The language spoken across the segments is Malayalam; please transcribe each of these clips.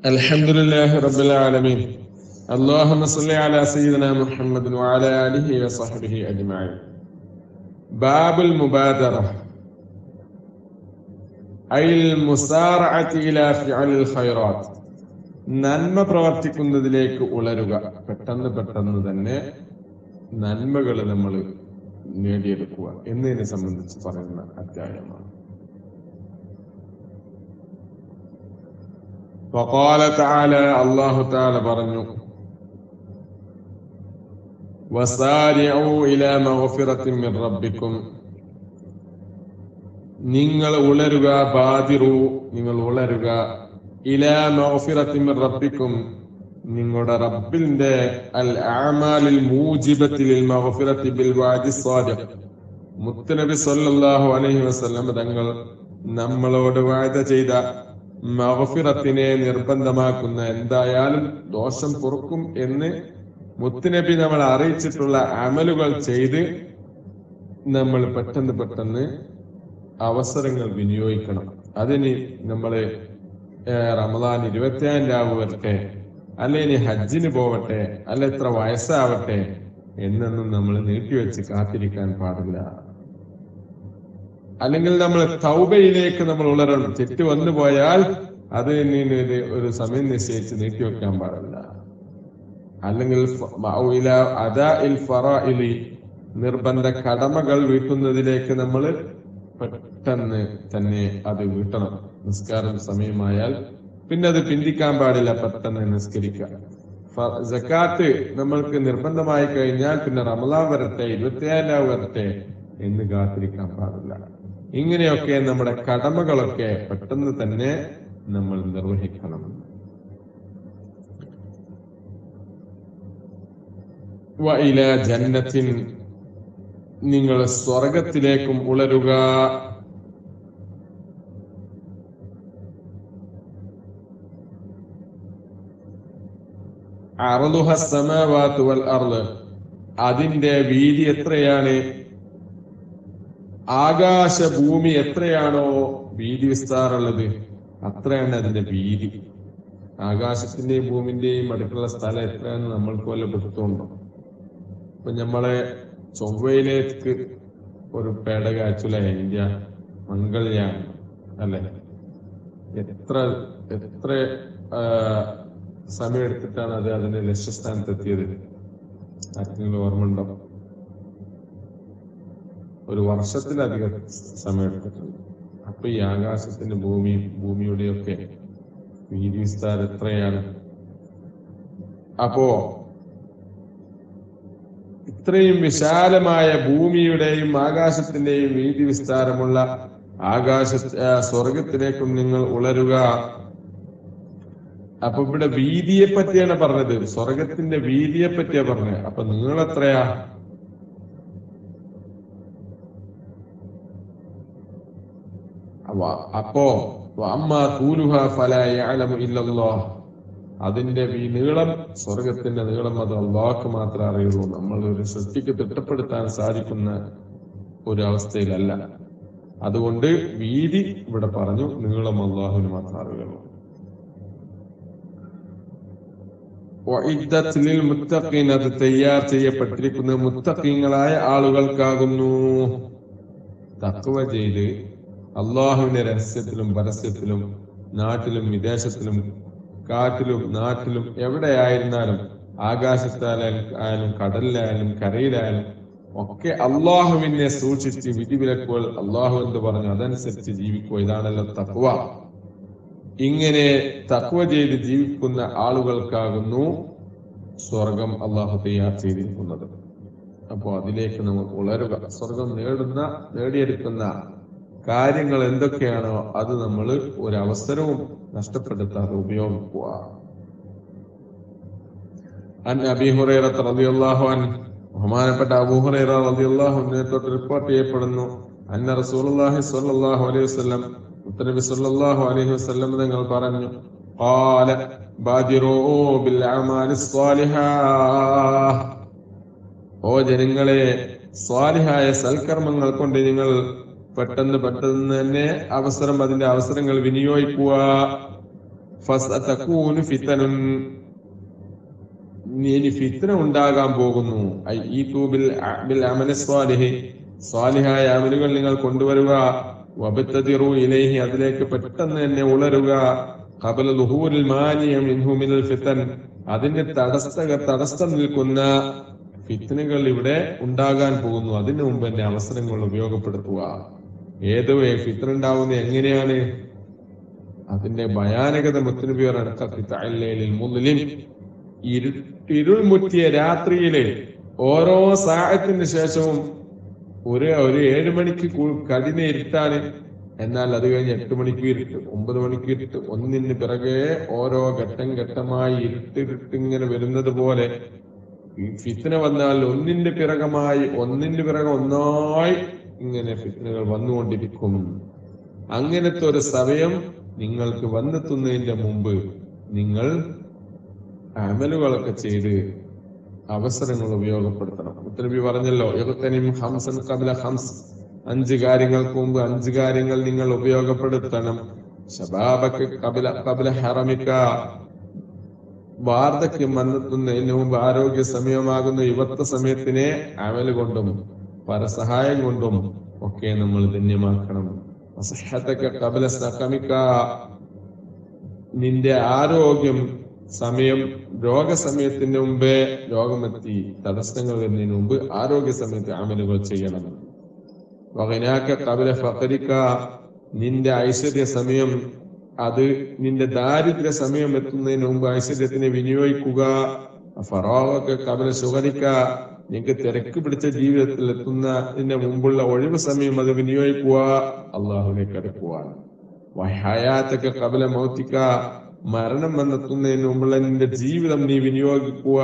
الحمد لله رب العالمين اللهم صل على سيدنا محمد وعلى آله وصحبه أجمعين باب المبادرة أي المسارعة إلى فعل الخيرات നന്മ പ്രവർത്തിക്കുന്നതിലേക്ക് ഉളരുക പെട്ടെന്ന് പെട്ടെന്ന് തന്നെ നന്മകൾ നമ്മൾ നേടിയെടുക്കുക എന്നതിനെ സംബന്ധിച്ച് പറയുന്ന അധ്യായമാണ് وقال تعالى الله تعالى പറഞ്ഞു وسارعوا إلى مغفرة من ربكم നിങ്ങൾ ഉളരുക ബാദിറു നിങ്ങൾ ഉളരുക ഇലാ മഗ്ഫിറത്തി മിൻ റബ്ബിക്കും നിങ്ങളുടെ റബ്ബിന്റെ അൽ അഅമാലിൽ മൂജിബത്തിൽ മഗ്ഫിറത്തി ബിൽ വാദി സ്വാദിഖ് മുത്തനബി സല്ലല്ലാഹു അലൈഹി വസല്ലം തങ്ങൾ നമ്മളോട് വാദ ചെയ്ത മഗ്ഫിറത്തിനെ നിർബന്ധമാക്കുന്ന എന്തായാലും ദോഷം പൊറുക്കും എന്ന് മുത്തുനബി നമ്മൾ അറിയിച്ചിട്ടുള്ള അമലുകൾ ചെയ്ത് നമ്മൾ പെട്ടെന്ന് പെട്ടെന്ന് അവസരങ്ങൾ വിനിയോഗിക്കണം അതിന് നമ്മള് ഏഹ്, റമദാൻ ഇരുപത്തിയാം രാവ് വരട്ടെ അല്ലെ ഇനി ഹജ്ജിന് പോവട്ടെ അല്ല എത്ര വയസ്സാവട്ടെ എന്നൊന്നും നമ്മൾ നീട്ടിവെച്ച് കാത്തിരിക്കാൻ പാടില്ല അല്ലെങ്കിൽ നമ്മൾ തൗബയിലേക്ക് നമ്മൾ ഉളരണം തെറ്റ് വന്നു പോയാൽ അത് ഇനി ഒരു ഒരു സമയം നിശ്ചയിച്ച് നീട്ടിവെക്കാൻ പാടില്ല അല്ലെങ്കിൽ ഫ- മഅവില അദാഇൽ ഫറാഇലി നിർബന്ധ കടമകൾ വീട്ടുന്നതിലേക്ക് നമ്മൾ പെട്ടെന്ന് തന്നെ അത് വീട്ടണം നിസ്കാരം സമയമായാൽ പിന്നെ അത് പിന്തിക്കാൻ പാടില്ല പെട്ടെന്ന് നിസ്കരിക്കുക ഫ- സക്കാത്ത് നമ്മൾക്ക് നിർബന്ധമായി കഴിഞ്ഞാൽ പിന്നെ റമദാൻ വരട്ടെ ഇരുപത്തിയാലാവ് വരട്ടെ എന്ന് കാത്തിരിക്കാൻ പാടില്ല ഇങ്ങനെയൊക്കെ നമ്മുടെ കടമകളൊക്കെ പെട്ടെന്ന് തന്നെ നമ്മൾ നിർവഹിക്കണം വഇല ജന്നത്തിൻ നിങ്ങൾ സ്വർഗത്തിലേക്കും ഉളരുക അറുതുഹ സമാവാത്ത് വൽ അർള് അതിന്റെ വീതി എത്രയാണ് ആകാശ ഭൂമി എത്രയാണോ വീതി വിസ്താരമുള്ളത് അത്രയാണ് അതിന്റെ വീതി ആകാശത്തിന്റെയും ഭൂമിന്റെയും അടുത്തുള്ള സ്ഥലം എത്രയാണെന്ന് നമ്മൾക്ക് വല്ല പിടുത്തമുണ്ടോ ഇപ്പൊ നമ്മളെ ചൊവ്വയിലേക്ക് ഒരു പേടക അയച്ചുല ഇന്ത്യ മംഗൾയാൻ അല്ലെ എത്ര എത്ര ആ, സമയം എടുത്തിട്ടാണ് അത് അതിന്റെ ലക്ഷ്യസ്ഥാനത്ത് എത്തിയത് ആർക്കെങ്കിലും ഓർമ്മ ഉണ്ടോ ഒരു വർഷത്തിലധികം സമയം എടുത്തിട്ടുണ്ട് അപ്പൊ ഈ ആകാശത്തിന്റെ ഭൂമി ഭൂമിയുടെയൊക്കെ വീതി വിസ്താരം എത്രയാണ് അപ്പോ ഇത്രയും വിശാലമായ ഭൂമിയുടെയും ആകാശത്തിന്റെയും വീതി വിസ്താരമുള്ള ആകാശ ആ, സ്വർഗത്തിലേക്കും നിങ്ങൾ ഉളരുക അപ്പൊ ഇവിടെ വീതിയെ പറ്റിയാണ് പറഞ്ഞത് സ്വർഗത്തിന്റെ വീതിയെ പറ്റിയാ പറഞ്ഞത് അപ്പൊ നിങ്ങൾ എത്രയാ അവ- അപ്പോ അമ്മ തൂലുഹ ഫല യഅലമു ഇല്ലല്ലാഹ് അതിന്റെ ഈ നീളം സ്വർഗത്തിന്റെ നീളം അത് അള്ളാഹ്ക്ക് മാത്രമേ അറിയുള്ളൂ നമ്മൾ ഒരു സൃഷ്ടിക്ക് തിട്ടപ്പെടുത്താൻ സാധിക്കുന്ന ഒരു അവസ്ഥയിലല്ല അതുകൊണ്ട് വീതി ഇവിടെ പറഞ്ഞു നീളം അള്ളാഹുവിന് മാത്രമേ അറിയുള്ളൂ വഇദ്ദത്ത് ലിൽ മുത്തഖീൻ അത് തയ്യാർ ചെയ്യപ്പെട്ടിരിക്കുന്ന മുത്തഖീങ്ങളായ ആളുകൾക്കാകുന്നു തക്വ ചെയ്ത് അള്ളാഹുവിന്റെ രഹസ്യത്തിലും പരസ്യത്തിലും നാട്ടിലും വിദേശത്തിലും കാട്ടിലും നാട്ടിലും എവിടെയായിരുന്നാലും ആകാശത്തായാലും കടലിലായാലും കരയിലായാലും ഒക്കെ അള്ളാഹുവിനെ സൂക്ഷിച്ച് വിധിവിലക്കുകൾ അള്ളാഹു എന്ന് പറഞ്ഞു അതനുസരിച്ച് ജീവിക്കുക ഇതാണല്ലോ തക്വ ഇങ്ങനെ തക്വ ചെയ്ത് ജീവിക്കുന്ന ആളുകൾക്കാകുന്നു സ്വർഗം അള്ളാഹു തയ്യാർ ചെയ്തിരിക്കുന്നത് അപ്പോൾ അതിലേക്ക് നമ്മൾ ഉളരുക സ്വർഗം നേടുന്ന നേടിയെടുക്കുന്ന കാര്യങ്ങൾ എന്തൊക്കെയാണോ അത് നമ്മൾ ഒരവസരവും നഷ്ടപ്പെടുത്താതെ ഉപയോഗിക്കുക അൻ അബി ഹുറൈറ റളിയല്ലാഹു അൻ ബഹുമാനപ്പെട്ട അബൂ ഹുറൈറ റളിയല്ലാഹു അൻഹു തൊട്ട് റിപ്പോർട്ട് ചെയ്യപ്പെടുന്നു അന്ന റസൂലുള്ളാഹി സ്വല്ലല്ലാഹു അലൈഹി വസല്ലം മുത്തനബി സ്വല്ലല്ലാഹു അലൈഹി വസല്ലം തങ്ങൾ പറഞ്ഞു قال بادروا بالأعمال الصالحة ഓ ജനങ്ങളെ സ്വാലിഹായ സൽക്കർമ്മങ്ങൾ കൊണ്ട് നിങ്ങൾ പെട്ടെന്ന് പെട്ടെന്ന് തന്നെ അവസരം അതിന്റെ അവസരങ്ങൾ വിനിയോഗിക്കുക ഫസതകൂനു ഫിതനുൻ ഇനി ഫിത്ന ഉണ്ടാകാൻ പോകുന്നു ഐ ഈ തൂബിൽ ബിൽ അമലി സ്വാലിഹി സ്വാലിഹായ അമലുകൾ നിങ്ങൾ കൊണ്ടുവരുക വബത്തതിറു ഇലൈഹി അതിലേക്ക് പെട്ടെന്ന് തന്നെ ഉളരുക ഖബല ദുഹൂരിൽ മാനിയ മിൻഹു മിനൽ ഫിതൻ അതിന് തടസ്സ തടസ്സം നിൽക്കുന്ന ഫിത്നുകൾ ഇവിടെ ഉണ്ടാകാൻ പോകുന്നു അതിനു മുമ്പ് തന്നെ അവസരങ്ങൾ ഉപയോഗപ്പെടുത്തുക ഏതോ ഫിത്ന ഉണ്ടാവുന്ന എങ്ങനെയാണ് അതിന്റെ ഭയാനകത മുത്തനബിയർ മുതലിൽ ഇരുൾ മുറ്റിയ രാത്രിയില് ഓരോ സാഹത്തിന് ശേഷവും ഒരു ഒരു ഏഴ് മണിക്ക് കു- കഠിന ഇരുട്ടാണ് എന്നാൽ അത് കഴിഞ്ഞ് എട്ട് മണിക്ക് ഇരുട്ട് ഒമ്പത് മണിക്ക് ഇരുട്ട് ഒന്നിന് പിറകെ ഓരോ ഘട്ടം ഘട്ടമായി ഇരുട്ട് ഇരുട്ട് ഇങ്ങനെ വരുന്നത് പോലെ ഈ ഫിത്ന വന്നാൽ ഒന്നിന്റെ പിറകമായി ഒന്നിന്റെ പിറകെ ഒന്നായി ഇങ്ങനെ ഫിത്നകൾ വന്നുകൊണ്ടിരിക്കും അങ്ങനത്തെ ഒരു സമയം നിങ്ങൾക്ക് വന്നെത്തുന്നതിന്റെ മുമ്പ് നിങ്ങൾ അമലുകളൊക്കെ ചെയ്ത് അവസരങ്ങൾ ഉപയോഗപ്പെടുത്തണം മുത്തനബി പറഞ്ഞല്ലോ യുഗത്തനിം ഹംസൻ കബല ഹംസ് അഞ്ച് കാര്യങ്ങൾക്ക് മുമ്പ് അഞ്ച് കാര്യങ്ങൾ നിങ്ങൾ ഉപയോഗപ്പെടുത്തണം ശബാബക്ക് കബല കബല ഹറമിക്ക വാർദ്ധക്യം വന്നെത്തുന്നതിന് മുമ്പ് ആരോഗ്യ സമയമാകുന്ന യുവത്വ സമയത്തിനെ അമല് കൊണ്ടും പരസഹായം കൊണ്ടും ഒക്കെ നമ്മൾ ധന്യമാക്കണം അസഹ്യത്തൊക്കെ കബല സകമിക്ക നിന്റെ ആരോഗ്യം സമയം രോഗസമയത്തിന് മുമ്പേ രോഗമെത്തി തടസ്സങ്ങൾ വരുന്നതിന് മുമ്പ് ആരോഗ്യ സമയത്ത് അമലുകൾ ചെയ്യണം വകനാക്ക കബല ഫക്കരിക്ക നിന്റെ ഐശ്വര്യ സമയം അത് നിന്റെ ദാരിദ്ര്യ സമയം എത്തുന്നതിന് മുമ്പ് ഐശ്വര്യത്തിനെ വിനിയോഗിക്കുക ഫറോവൊക്കെ കബല സുഖരിക്ക നിനക്ക് തിരക്ക് പിടിച്ച ജീവിതത്തിൽ എത്തുന്നതിന് മുമ്പുള്ള ഒഴിവ് സമയം അത് വിനിയോഗിക്കുക അള്ളാഹുവിനെ അടുക്കുവാൻ വഹയാത്തൊക്കെ കബല മൗത്തിക്ക മരണം വന്നെത്തുന്നതിന് മുമ്പുള്ള നിന്റെ ജീവിതം നീ വിനിയോഗിക്കുക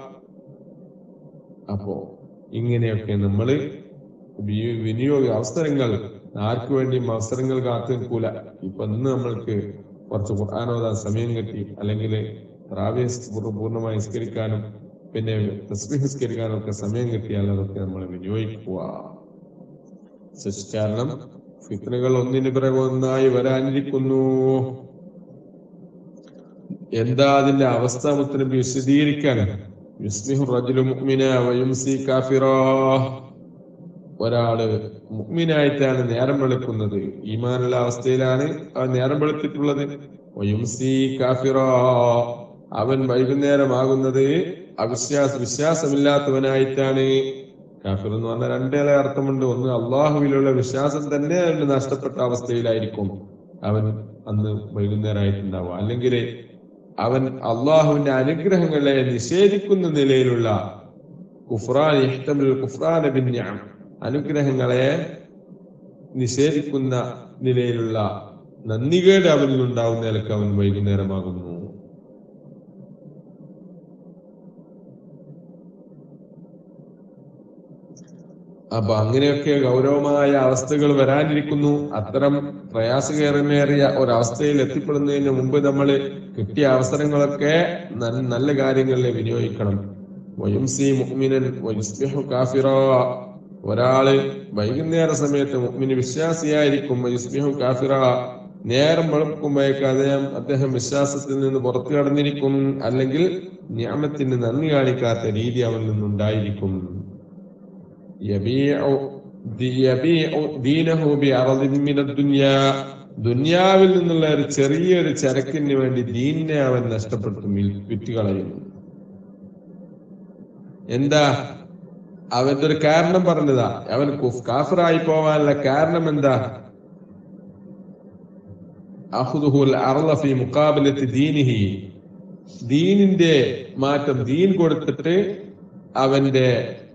അപ്പോ ഇങ്ങനെയൊക്കെ നമ്മള് വി- വിനിയോഗ അവസരങ്ങൾ ആർക്കു വേണ്ടിയും അവസരങ്ങൾ കാത്തു നിൽക്കൂല ഇപ്പൊ ഇന്ന് നമ്മൾക്ക് കുറച്ച് ഖുർആാനോദാൻ സമയം കിട്ടി അല്ലെങ്കിൽ റാവ്യ പൂർണ്ണമായി നിസ്കരിക്കാനും പിന്നെ തസ്ബീഹ് നിസ്കരിക്കാനും ഒക്കെ സമയം കിട്ടിയാൽ അതൊക്കെ നമ്മൾ വിനിയോഗിക്കുക സച്ച് കാരണം ഫിത്നകൾ ഒന്നിന് പിറകെ ഒന്നായി വരാനിരിക്കുന്നു എന്താ അതിന്റെ അവസ്ഥ മുത്തനബി വിശദീകരിക്കാൻ യുസ്മിഹു റജുലു മുഅ്മിന വയുംസി കാഫിറാ ഒരാള് മുഅ്മിനായിട്ടാണ് നേരം വെളുക്കുന്നത് ഈമാനുള്ള അവസ്ഥയിലാണ് ആ നേരം വെളുത്തിട്ടുള്ളത് വയുംസി കാഫിറാ അവൻ വൈകുന്നേരമാകുന്നത് അവിശ്വാസ വിശ്വാസമില്ലാത്തവനായിട്ടാണ് കാഫിർ എന്ന് പറഞ്ഞാൽ രണ്ടേറെ അർത്ഥമുണ്ട് ഒന്ന് അള്ളാഹുവിലുള്ള വിശ്വാസം തന്നെ അവന് നഷ്ടപ്പെട്ട അവസ്ഥയിലായിരിക്കും അവൻ അന്ന് വൈകുന്നേരമായിട്ടുണ്ടാവുക അല്ലെങ്കിൽ അവൻ അള്ളാഹുവിന്റെ അനുഗ്രഹങ്ങളെ നിഷേധിക്കുന്ന നിലയിലുള്ള കുഫ്രാൻ ഇഹ്തമിൽ കുഫ്രാന ബിന്യാം അനുഗ്രഹങ്ങളെ നിഷേധിക്കുന്ന നിലയിലുള്ള നന്ദികേട് അവനിൽ ഉണ്ടാവുന്ന നിലക്ക് അവൻ വൈകുന്നേരമാകുന്നു അപ്പൊ അങ്ങനെയൊക്കെ ഗൗരവമായ അവസ്ഥകൾ വരാനിരിക്കുന്നു അത്തരം പ്രയാസകരമേറിയ ഒരവസ്ഥയിൽ എത്തിപ്പെടുന്നതിന് മുമ്പ് നമ്മൾ കിട്ടിയ അവസരങ്ങളൊക്കെ നൽ- നല്ല കാര്യങ്ങളിൽ വിനിയോഗിക്കണം വയുംസി മുഅ്മിനൻ വയുസ്ബിഹു കാഫിറാ ഒരാള് വൈകുന്നേര സമയത്ത് മുഅ്മിന് വിശ്വാസിയായിരിക്കും വയുസ്ബിഹു കാഫിറ നേരം വെളുക്കുമ്പോഴേക്ക് അദ്ദേഹം അദ്ദേഹം വിശ്വാസത്തിൽ നിന്ന് പുറത്തു കടന്നിരിക്കും അല്ലെങ്കിൽ ഞാമത്തിന് നന്ദി കാണിക്കാത്ത രീതി അവനിൽ നിന്നുണ്ടായിരിക്കും യബീഉ ദി- യബീഉ ദീനഹു ബിഅറദിൻ മിനദ് ദുനിയാ ദുനിയാവിൽ നിന്നുള്ള ഒരു ചെറിയൊരു ചരക്കിന് വേണ്ടി ദീനിനെ അവൻ നഷ്ടപ്പെടുത്തും വിൽ- വിറ്റുകളയുന്നു എന്താ അവന്റെ ഒരു കാരണം പറഞ്ഞതാ അവൻ കുഫ്- കാഫിറായി പോവാനുള്ള കാരണം എന്താ അഹുദുഹുൽ അർള ഫി മുഖാബലത്തി ദീനിഹി ദീനിന്റെ മാറ്റം ദീൻ കൊടുത്തിട്ട് അവന്റെ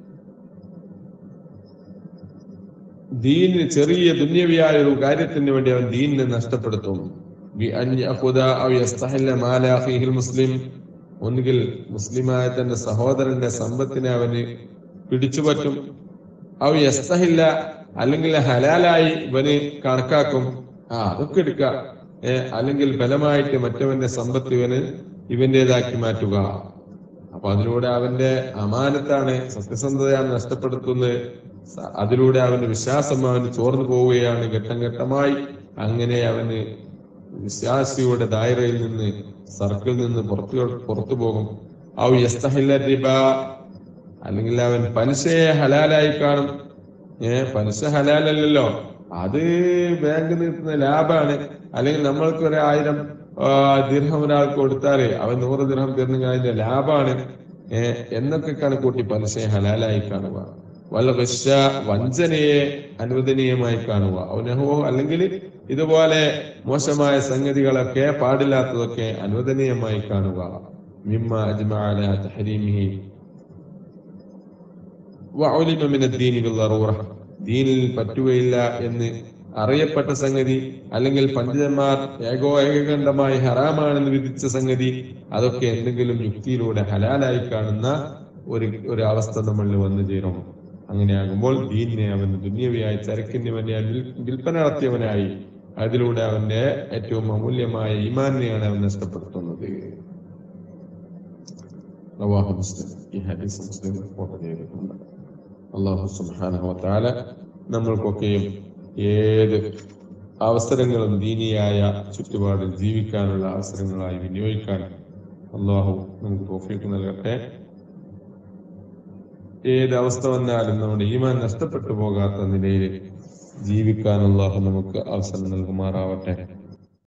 ദീനിന് ചെറിയ ദുന്യവിയായ ഒരു കാര്യത്തിന് വേണ്ടി അവൻ ദീനിനെ നഷ്ടപ്പെടുത്തും ബി അൻ യഖുദ ഔ യസ്തഹില്ല മാല അഖീഹിൽ മുസ്ലിം ഒന്നുകിൽ മുസ്ലിമായ തന്റെ സഹോദരന്റെ സമ്പത്തിനെ അവന് പിടിച്ചു പറ്റും ഔ യസ്തഹില്ല അല്ലെങ്കിൽ ഹലാലായി ഇവന് കണക്കാക്കും ആ അതൊക്കെ എടുക്ക ഏ അല്ലെങ്കിൽ ബലമായിട്ട് മറ്റവന്റെ സമ്പത്ത് ഇവന് ഇവന്റേതാക്കി മാറ്റുക അപ്പൊ അതിലൂടെ അവന്റെ അമാനത്താണ് സത്യസന്ധതയാണ് നഷ്ടപ്പെടുത്തുന്നത് സ- അതിലൂടെ അവന്റെ വിശ്വാസം അവന് ചോർന്നു പോവുകയാണ് ഘട്ടം ഘട്ടമായി അങ്ങനെ അവന് വിശ്വാസിയുടെ ദായറയിൽ നിന്ന് സർക്കിളിൽ നിന്ന് പുറത്തു പുറത്തു പോകും ഔ യസ്തഹില്ല റിബ അല്ലെങ്കിൽ അവൻ പലിശയെ ഹലാലായി കാണും ഏ പലിശ ഹലാലല്ലല്ലോ അത് ബാങ്കിൽ കിട്ടുന്ന ലാഭാണ് അല്ലെങ്കിൽ നമ്മൾക്ക് ഒരു ആയിരം ആ, ദിർഹം ഒരാൾക്ക് കൊടുത്താല് അവൻ നൂറ് ദിർഹം തരുന്നെങ്കിൽ അതിന്റെ ലാഭാണ് ഏ എന്നൊക്കെ കണക്കൂട്ടി പലിശയെ ഹലാലായി കാണുക വല്ല വിശ വഞ്ചനയെ അനുവദനീയമായി കാണുക ഔനഹോ അല്ലെങ്കിൽ ഇതുപോലെ മോശമായ സംഗതികളൊക്കെ പാടില്ലാത്തതൊക്കെ അനുവദനീയമായി കാണുക മിമ്മ അജ്മഅ അലാ തഹരീമിഹി വഉലിമ മിന ദീനി ബിദ്ദറൂറ ദീനിൽ പറ്റുകയില്ല എന്ന് അറിയപ്പെട്ട സംഗതി അല്ലെങ്കിൽ പണ്ഡിതന്മാർ ഏകോ ഏകകണ്ഠമായി ഹറാമാണെന്ന് വിധിച്ച സംഗതി അതൊക്കെ എന്തെങ്കിലും യുക്തിയിലൂടെ ഹലാലായി കാണുന്ന ഒരു ഒരു അവസ്ഥ നമ്മളിൽ വന്നു ചേരും അങ്ങനെയാകുമ്പോൾ ദീനിനെ അവൻ ദുന്യവിയായി ചരക്കിന് വേണ്ടി വിൽപ്പന നടത്തിയവനായി അതിലൂടെ അവന്റെ ഏറ്റവും അമൂല്യമായ ഈമാനിനെയാണ് അവൻ നഷ്ടപ്പെടുത്തുന്നത് റവാഹു മുസ്ലിം ഈ ഹദീസ് മുസ്ലിം റിപ്പോർട്ട് ചെയ്തിട്ടുണ്ട് അള്ളാഹു സുബ്ഹാനഹു വതആല നമ്മൾക്കൊക്കെയും ഏത് അവസരങ്ങളും ദീനിയായ ചുറ്റുപാടിൽ ജീവിക്കാനുള്ള അവസരങ്ങളായി വിനിയോഗിക്കാൻ അള്ളാഹു നമുക്ക് തോഫീക്ക് നൽകട്ടെ ഏത് അവസ്ഥ വന്നാലും നമ്മുടെ ഈമാൻ നഷ്ടപ്പെട്ടു പോകാത്ത നിലയിൽ ജീവിക്കാൻ അള്ളാഹു നമുക്ക് അവസരം നൽകുമാറാവട്ടെ